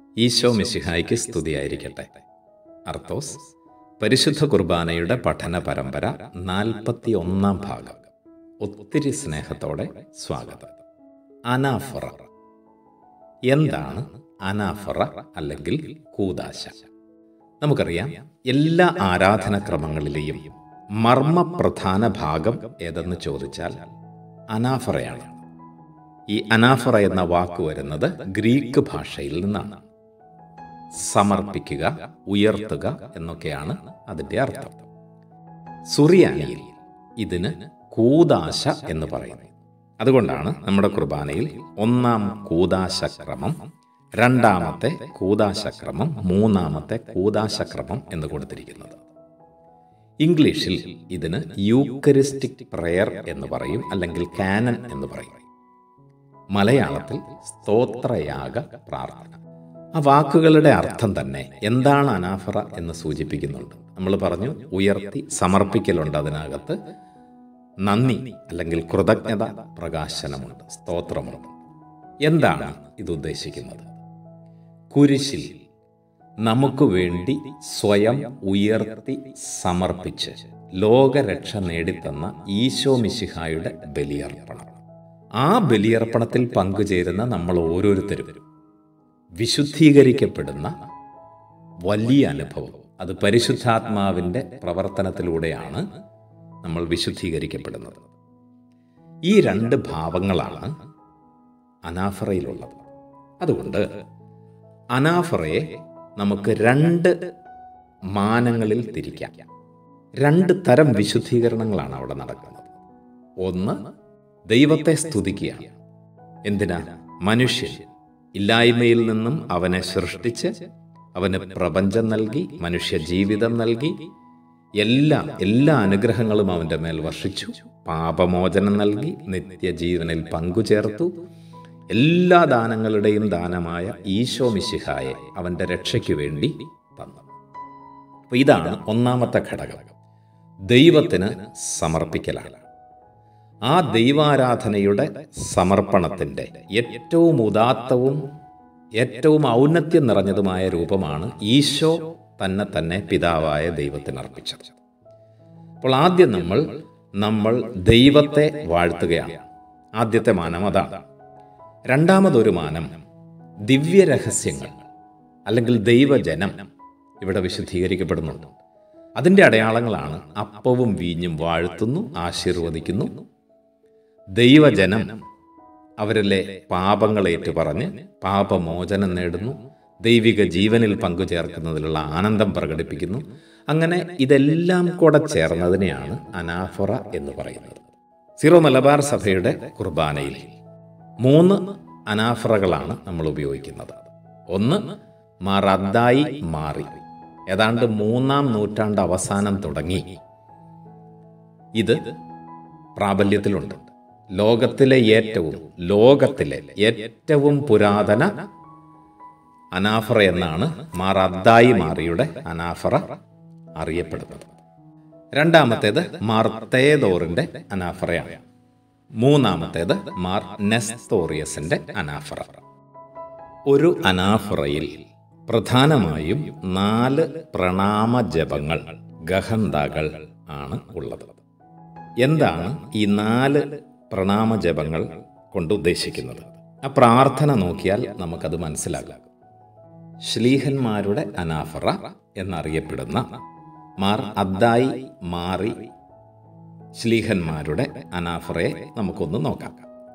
ഈശോ മിശിഹായ്ക്ക് സ്തുതിയായിരിക്കട്ടെ അർത്തോസ് പരിശുദ്ധ കുർബാനയുടെ പഠന പരമ്പര നാൽപ്പത്തി ഒന്നാം ഭാഗം ഒത്തിരി സ്നേഹത്തോടെ സ്വാഗതം അനാഫറ എന്താണ് അനാഫറ അല്ലെങ്കിൽ കൂതാശ നമുക്കറിയാം എല്ലാ ആരാധനക്രമങ്ങളിലെയും മർമ്മപ്രധാന ഭാഗം ഏതെന്ന് ചോദിച്ചാൽ അനാഫറയാണ് ഈ അനാഫറ എന്ന വാക്ക് വരുന്നത് ഗ്രീക്ക് ഭാഷയിൽ നിന്നാണ് സമർപ്പിക്കുക ഉയർത്തുക എന്നൊക്കെയാണ് അതിൻ്റെ അർത്ഥം സുറിയാനിയിൽ ഇതിന് കൂതാശ എന്ന് പറയുന്നു അതുകൊണ്ടാണ് നമ്മുടെ കുർബാനയിൽ ഒന്നാം കൂതാശക്രമം രണ്ടാമത്തെ കൂതാശക്രമം മൂന്നാമത്തെ കൂതാശക്രമം എന്ന് കൊടുത്തിരിക്കുന്നത് ഇംഗ്ലീഷിൽ ഇതിന് യൂക്കറിസ്റ്റിക് പ്രയർ എന്ന് പറയും അല്ലെങ്കിൽ കാനൻ എന്ന് പറയും മലയാളത്തിൽ സ്തോത്രയാഗ പ്രാർത്ഥന ആ വാക്കുകളുടെ അർത്ഥം തന്നെ എന്താണ് അനാഫറ എന്ന് സൂചിപ്പിക്കുന്നുണ്ട് നമ്മൾ പറഞ്ഞു ഉയർത്തി സമർപ്പിക്കലുണ്ട് അതിനകത്ത് നന്ദി അല്ലെങ്കിൽ കൃതജ്ഞത പ്രകാശനമുണ്ട് സ്തോത്രമുണ്ട് എന്താണ് ഇത് ഉദ്ദേശിക്കുന്നത് കുരിശിൽ നമുക്ക് വേണ്ടി സ്വയം ഉയർത്തി സമർപ്പിച്ച് ലോകരക്ഷ നേടിത്തന്ന ഈശോ മിശിഹായുടെ ബലിയർപ്പണം ആ ബലിയർപ്പണത്തിൽ പങ്കുചേരുന്ന നമ്മൾ ഓരോരുത്തരും വിശുദ്ധീകരിക്കപ്പെടുന്ന വലിയ അനുഭവം അത് പരിശുദ്ധാത്മാവിൻ്റെ പ്രവർത്തനത്തിലൂടെയാണ് നമ്മൾ വിശുദ്ധീകരിക്കപ്പെടുന്നത് ഈ രണ്ട് ഭാവങ്ങളാണ് അനാഫറയിലുള്ളത് അതുകൊണ്ട് അനാഫറയെ നമുക്ക് രണ്ട് മാനങ്ങളിൽ തിരിക്കാം രണ്ട് തരം വിശുദ്ധീകരണങ്ങളാണ് അവിടെ നടക്കുന്നത് ഒന്ന് ദൈവത്തെ സ്തുതിക്കുക എന്തിനാ മനുഷ്യൻ ഇല്ലായ്മയിൽ നിന്നും അവനെ സൃഷ്ടിച്ച് അവന് പ്രപഞ്ചം നൽകി മനുഷ്യ ജീവിതം നൽകി എല്ലാ എല്ലാ അനുഗ്രഹങ്ങളും അവൻ്റെ മേൽ വർഷിച്ചു പാപമോചനം നൽകി നിത്യജീവനിൽ പങ്കുചേർത്തു എല്ലാ ദാനങ്ങളുടെയും ദാനമായ ഈശോ മിശിഹായെ അവൻ്റെ രക്ഷയ്ക്ക് വേണ്ടി തന്നു അപ്പോൾ ഇതാണ് ഒന്നാമത്തെ ഘടകം ദൈവത്തിന് സമർപ്പിക്കലാണ് ആ ദൈവാരാധനയുടെ സമർപ്പണത്തിൻ്റെ ഏറ്റവും ഉദാത്തവും ഏറ്റവും ഔന്നത്യം നിറഞ്ഞതുമായ രൂപമാണ് ഈശോ തന്നെ തന്നെ പിതാവായ ദൈവത്തിന് അർപ്പിച്ചത് അപ്പോൾ ആദ്യം നമ്മൾ നമ്മൾ ദൈവത്തെ വാഴ്ത്തുകയാണ് ആദ്യത്തെ മാനം അതാണ് രണ്ടാമതൊരു മാനം ദിവ്യരഹസ്യങ്ങൾ അല്ലെങ്കിൽ ദൈവജനം ഇവിടെ വിശുദ്ധീകരിക്കപ്പെടുന്നുണ്ട് അതിൻ്റെ അടയാളങ്ങളാണ് അപ്പവും വീഞ്ഞും വാഴ്ത്തുന്നു ആശീർവദിക്കുന്നു ദൈവജനം അവരിലെ പാപങ്ങൾ ഏറ്റുപറഞ്ഞ് പാപമോചനം നേടുന്നു ദൈവിക ജീവനിൽ പങ്കുചേർക്കുന്നതിലുള്ള ആനന്ദം പ്രകടിപ്പിക്കുന്നു അങ്ങനെ ഇതെല്ലാം കൂടെ ചേർന്നതിനെയാണ് അനാഫറ എന്ന് പറയുന്നത് സീറോ മലബാർ സഭയുടെ കുർബാനയിൽ മൂന്ന് അനാഫറകളാണ് നമ്മൾ ഉപയോഗിക്കുന്നത് ഒന്ന് മറദ്ദായി മാറി ഏതാണ്ട് മൂന്നാം നൂറ്റാണ്ട് അവസാനം തുടങ്ങി ഇത് പ്രാബല്യത്തിലുണ്ട് ലോകത്തിലെ ഏറ്റവും ലോകത്തിലെ ഏറ്റവും പുരാതന അനാഫറ എന്നാണ് മാർ അദ്ദായി മാറിയുടെ അനാഫറ അറിയപ്പെടുന്നത് രണ്ടാമത്തേത് മാർ തേദോറിന്റെ അനാഫറയാണ് മൂന്നാമത്തേത് മാർ നെസ്തോറിയസിന്റെ അനാഫറ ഒരു അനാഫറയിൽ പ്രധാനമായും നാല് പ്രണാമ ജപങ്ങൾ ഗഹന്തകൾ ആണ് ഉള്ളത് എന്താണ് ഈ നാല് പ്രണാമ ജപങ്ങൾ കൊണ്ട് ഉദ്ദേശിക്കുന്നത് ആ പ്രാർത്ഥന നോക്കിയാൽ നമുക്കത് മനസ്സിലാകാം ശ്ലീഹന്മാരുടെ അനാഫറ എന്നറിയപ്പെടുന്ന മാർ അദ്ദായി മാറി ശ്ലീഹന്മാരുടെ അനാഫറയെ നമുക്കൊന്ന് നോക്കാം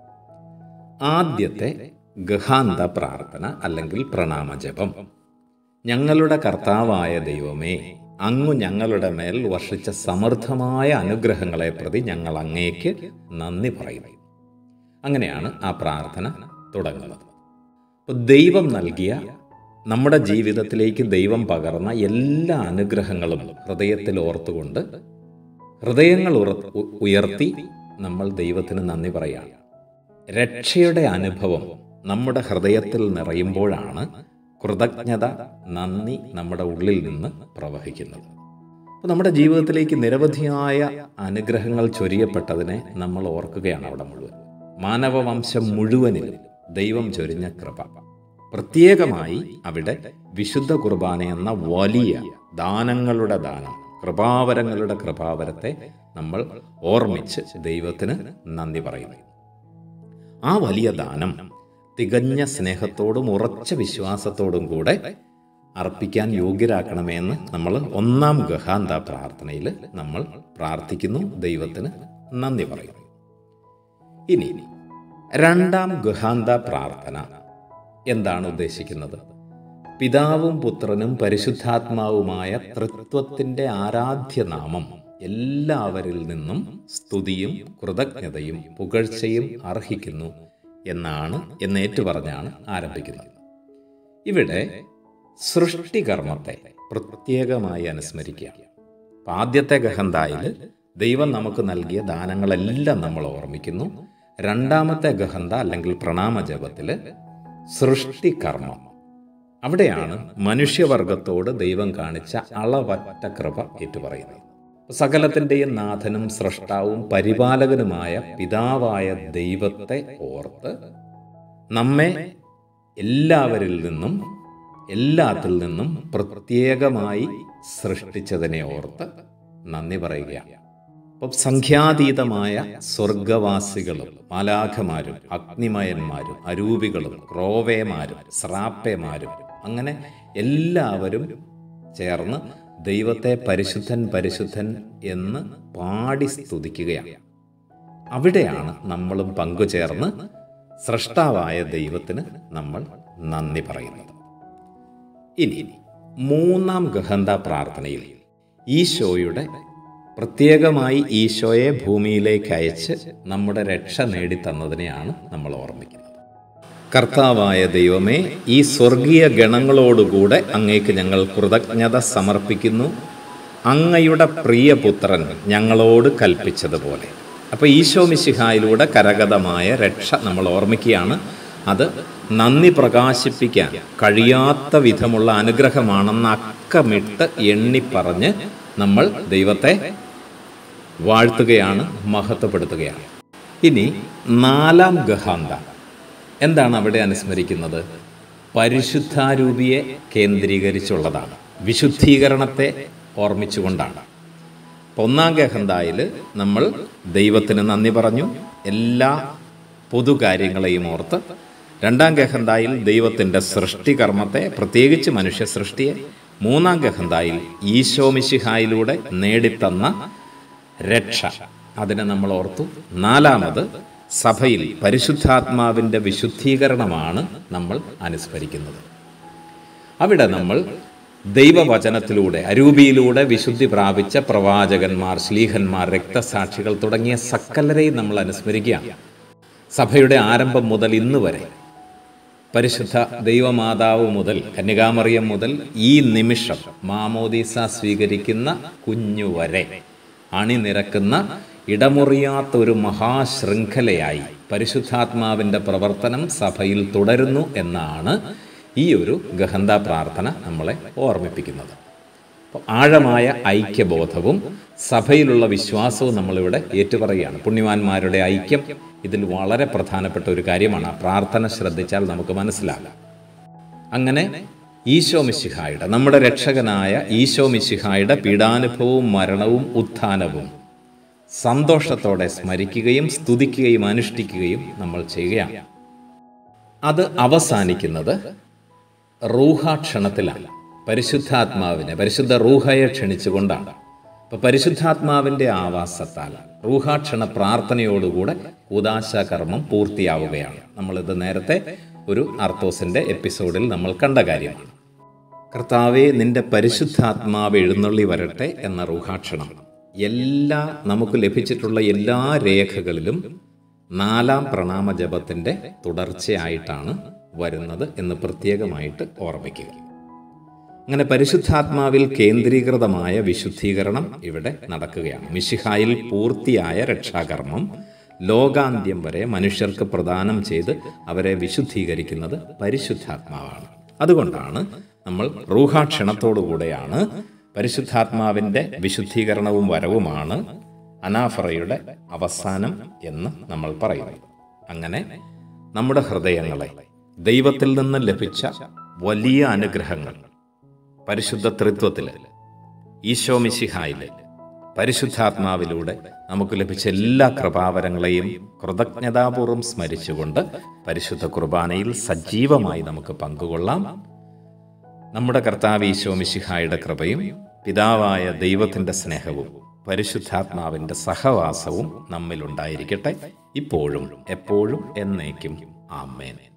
ആദ്യത്തെ ഗഹാന്ത പ്രാർത്ഥന അല്ലെങ്കിൽ പ്രണാമജപം ഞങ്ങളുടെ കർത്താവായ ദൈവമേ അങ്ങു ഞങ്ങളുടെ മേൽ വർഷിച്ച സമൃദ്ധമായ അനുഗ്രഹങ്ങളെ പ്രതി ഞങ്ങൾ അങ്ങേക്ക് നന്ദി പറയുന്നു അങ്ങനെയാണ് ആ പ്രാർത്ഥന തുടങ്ങുന്നത് അപ്പോൾ ദൈവം നൽകിയ നമ്മുടെ ജീവിതത്തിലേക്ക് ദൈവം പകർന്ന എല്ലാ അനുഗ്രഹങ്ങളും ഹൃദയത്തിൽ ഓർത്തുകൊണ്ട് ഹൃദയങ്ങൾ ഉയർത്തി നമ്മൾ ദൈവത്തിന് നന്ദി പറയുകയാണ് രക്ഷയുടെ അനുഭവം നമ്മുടെ ഹൃദയത്തിൽ നിറയുമ്പോഴാണ് കൃതജ്ഞത നന്ദി നമ്മുടെ ഉള്ളിൽ നിന്ന് പ്രവഹിക്കുന്നത് അപ്പോൾ നമ്മുടെ ജീവിതത്തിലേക്ക് നിരവധിയായ അനുഗ്രഹങ്ങൾ ചൊരിയപ്പെട്ടതിനെ നമ്മൾ ഓർക്കുകയാണ് അവിടെ മുഴുവൻ മാനവവംശം മുഴുവനിലും ദൈവം ചൊരിഞ്ഞ കൃപ പ്രത്യേകമായി അവിടെ വിശുദ്ധ കുർബാന എന്ന വലിയ ദാനങ്ങളുടെ ദാനം കൃപാവരങ്ങളുടെ കൃപാവരത്തെ നമ്മൾ ഓർമ്മിച്ച് ദൈവത്തിന് നന്ദി പറയുന്നു ആ വലിയ ദാനം തികഞ്ഞ സ്നേഹത്തോടും ഉറച്ച വിശ്വാസത്തോടും കൂടെ അർപ്പിക്കാൻ യോഗ്യരാക്കണമെന്ന് നമ്മൾ ഒന്നാം ഗഹാന്ത പ്രാർത്ഥനയിൽ നമ്മൾ പ്രാർത്ഥിക്കുന്നു ദൈവത്തിന് നന്ദി പറയുന്നു ഇനി രണ്ടാം ഗഹാന്ത പ്രാർത്ഥന എന്താണ് ഉദ്ദേശിക്കുന്നത് പിതാവും പുത്രനും പരിശുദ്ധാത്മാവുമായ തൃത്വത്തിൻ്റെ ആരാധ്യനാമം എല്ലാവരിൽ നിന്നും സ്തുതിയും കൃതജ്ഞതയും പുകഴ്ചയും അർഹിക്കുന്നു എന്നാണ് എന്നേറ്റു പറഞ്ഞാണ് ആരംഭിക്കുന്നത് ഇവിടെ സൃഷ്ടികർമ്മത്തെ പ്രത്യേകമായി അനുസ്മരിക്കുക അപ്പം ആദ്യത്തെ ഗഹന്തായിൽ ദൈവം നമുക്ക് നൽകിയ ദാനങ്ങളെല്ലാം നമ്മൾ ഓർമ്മിക്കുന്നു രണ്ടാമത്തെ ഗഹന്ത അല്ലെങ്കിൽ പ്രണാമജപത്തിൽ സൃഷ്ടികർമ്മം അവിടെയാണ് മനുഷ്യവർഗത്തോട് ദൈവം കാണിച്ച അളവറ്റ കൃപ ഏറ്റുപറയുന്നത് സകലത്തിൻ്റെയും നാഥനും സൃഷ്ടാവും പരിപാലകനുമായ പിതാവായ ദൈവത്തെ ഓർത്ത് നമ്മെ എല്ലാവരിൽ നിന്നും എല്ലാത്തിൽ നിന്നും പ്രത്യേകമായി സൃഷ്ടിച്ചതിനെ ഓർത്ത് നന്ദി പറയുകയാണ് അപ്പം സംഖ്യാതീതമായ സ്വർഗവാസികളും മാലാഖമാരും അഗ്നിമയന്മാരും അരൂപികളും ക്രോവേമാരും സ്രാപ്പേമാരും അങ്ങനെ എല്ലാവരും ചേർന്ന് ദൈവത്തെ പരിശുദ്ധൻ പരിശുദ്ധൻ എന്ന് പാടി സ്തുതിക്കുകയാണ് അവിടെയാണ് നമ്മളും പങ്കുചേർന്ന് സൃഷ്ടാവായ ദൈവത്തിന് നമ്മൾ നന്ദി പറയുന്നത് ഇനി മൂന്നാം ഗഹന്ത പ്രാർത്ഥനയിൽ ഈശോയുടെ പ്രത്യേകമായി ഈശോയെ ഭൂമിയിലേക്ക് അയച്ച് നമ്മുടെ രക്ഷ നേടിത്തന്നതിനെയാണ് നമ്മൾ ഓർമ്മിക്കുന്നത് കർത്താവായ ദൈവമേ ഈ സ്വർഗീയ ഗണങ്ങളോടുകൂടെ അങ്ങേക്ക് ഞങ്ങൾ കൃതജ്ഞത സമർപ്പിക്കുന്നു അങ്ങയുടെ പ്രിയപുത്രൻ ഞങ്ങളോട് കൽപ്പിച്ചതുപോലെ അപ്പോൾ ഈശോ മിശിഹായിലൂടെ കരഗതമായ രക്ഷ നമ്മൾ ഓർമ്മിക്കുകയാണ് അത് നന്ദി പ്രകാശിപ്പിക്കാൻ കഴിയാത്ത വിധമുള്ള അനുഗ്രഹമാണെന്ന് അക്കമിട്ട് എണ്ണിപ്പറഞ്ഞ് നമ്മൾ ദൈവത്തെ വാഴ്ത്തുകയാണ് മഹത്വപ്പെടുത്തുകയാണ് ഇനി നാലാം ഗഹാന്ത എന്താണ് അവിടെ അനുസ്മരിക്കുന്നത് പരിശുദ്ധാരൂപിയെ കേന്ദ്രീകരിച്ചുള്ളതാണ് വിശുദ്ധീകരണത്തെ ഓർമ്മിച്ചുകൊണ്ടാണ് അപ്പോൾ ഒന്നാം ഗഹന്തായിൽ നമ്മൾ ദൈവത്തിന് നന്ദി പറഞ്ഞു എല്ലാ പൊതുകാര്യങ്ങളെയും ഓർത്ത് രണ്ടാം ഗഹന്തായിൽ ദൈവത്തിൻ്റെ സൃഷ്ടികർമ്മത്തെ പ്രത്യേകിച്ച് മനുഷ്യ സൃഷ്ടിയെ മൂന്നാം ഗഹന്തായിൽ ഈശോമിശിഹായിലൂടെ നേടിത്തന്ന രക്ഷ അതിനെ നമ്മൾ ഓർത്തു നാലാമത് സഭയിൽ പരിശുദ്ധാത്മാവിൻ്റെ വിശുദ്ധീകരണമാണ് നമ്മൾ അനുസ്മരിക്കുന്നത് അവിടെ നമ്മൾ ദൈവവചനത്തിലൂടെ അരൂപിയിലൂടെ വിശുദ്ധി പ്രാപിച്ച പ്രവാചകന്മാർ ശ്ലീഹന്മാർ രക്തസാക്ഷികൾ തുടങ്ങിയ സകലരെയും നമ്മൾ അനുസ്മരിക്കുകയാണ് സഭയുടെ ആരംഭം മുതൽ ഇന്ന് വരെ പരിശുദ്ധ ദൈവമാതാവ് മുതൽ കന്യകാമറിയം മുതൽ ഈ നിമിഷം മാമോദീസ സ്വീകരിക്കുന്ന കുഞ്ഞു വരെ അണിനിരക്കുന്ന ഇടമുറിയാത്ത ഒരു മഹാശൃംഖലയായി പരിശുദ്ധാത്മാവിൻ്റെ പ്രവർത്തനം സഭയിൽ തുടരുന്നു എന്നാണ് ഈ ഒരു ഗഹന്ത പ്രാർത്ഥന നമ്മളെ ഓർമ്മിപ്പിക്കുന്നത് അപ്പോൾ ആഴമായ ഐക്യബോധവും സഭയിലുള്ള വിശ്വാസവും നമ്മളിവിടെ ഏറ്റുപറയുകയാണ് പുണ്യവാന്മാരുടെ ഐക്യം ഇതിൽ വളരെ പ്രധാനപ്പെട്ട ഒരു കാര്യമാണ് ആ പ്രാർത്ഥന ശ്രദ്ധിച്ചാൽ നമുക്ക് മനസ്സിലാകാം അങ്ങനെ ഈശോ മിശിഹായുടെ നമ്മുടെ രക്ഷകനായ ഈശോ മിശിഹായുടെ പീഡാനുഭവവും മരണവും ഉത്ഥാനവും സന്തോഷത്തോടെ സ്മരിക്കുകയും സ്തുതിക്കുകയും അനുഷ്ഠിക്കുകയും നമ്മൾ ചെയ്യുകയാണ് അത് അവസാനിക്കുന്നത് റൂഹാക്ഷണത്തിലാണ് പരിശുദ്ധാത്മാവിനെ പരിശുദ്ധ റൂഹയെ ക്ഷണിച്ചുകൊണ്ടാണ് അപ്പൊ പരിശുദ്ധാത്മാവിന്റെ ആവാസത്താൽ റൂഹാക്ഷണ പ്രാർത്ഥനയോടുകൂടെ കൂതാശ കർമ്മം പൂർത്തിയാവുകയാണ് നമ്മളിത് നേരത്തെ ഒരു അർത്തോസിന്റെ എപ്പിസോഡിൽ നമ്മൾ കണ്ട കാര്യമാണ് കർത്താവെ നിന്റെ പരിശുദ്ധാത്മാവ് എഴുന്നള്ളി വരട്ടെ എന്ന റൂഹാക്ഷണം എല്ലാ നമുക്ക് ലഭിച്ചിട്ടുള്ള എല്ലാ രേഖകളിലും നാലാം പ്രണാമ ജപത്തിന്റെ തുടർച്ചയായിട്ടാണ് വരുന്നത് എന്ന് പ്രത്യേകമായിട്ട് ഓർമ്മിക്കുക അങ്ങനെ പരിശുദ്ധാത്മാവിൽ കേന്ദ്രീകൃതമായ വിശുദ്ധീകരണം ഇവിടെ നടക്കുകയാണ് മിശിഹായിൽ പൂർത്തിയായ രക്ഷാകർമ്മം ലോകാന്ത്യം വരെ മനുഷ്യർക്ക് പ്രദാനം ചെയ്ത് അവരെ വിശുദ്ധീകരിക്കുന്നത് പരിശുദ്ധാത്മാവാണ് അതുകൊണ്ടാണ് നമ്മൾ റൂഹാക്ഷണത്തോടുകൂടെയാണ് പരിശുദ്ധാത്മാവിൻ്റെ വിശുദ്ധീകരണവും വരവുമാണ് അനാഫറയുടെ അവസാനം എന്ന് നമ്മൾ പറയുന്നത് അങ്ങനെ നമ്മുടെ ഹൃദയങ്ങളെ ദൈവത്തിൽ നിന്ന് ലഭിച്ച വലിയ അനുഗ്രഹങ്ങൾ പരിശുദ്ധ ത്രിത്വത്തിൽ ഈശോ മിശിഹായിലെ പരിശുദ്ധാത്മാവിലൂടെ നമുക്ക് ലഭിച്ച എല്ലാ കൃപാവരങ്ങളെയും കൃതജ്ഞതാപൂർവ്വം സ്മരിച്ചുകൊണ്ട് പരിശുദ്ധ കുർബാനയിൽ സജീവമായി നമുക്ക് പങ്കുകൊള്ളാം നമ്മുടെ കർത്താവ് ഈശോ മിശിഹായുടെ കൃപയും പിതാവായ ദൈവത്തിൻ്റെ സ്നേഹവും പരിശുദ്ധാത്മാവിൻ്റെ സഹവാസവും നമ്മിലുണ്ടായിരിക്കട്ടെ ഇപ്പോഴും എപ്പോഴും എന്നേക്കും ആമേൻ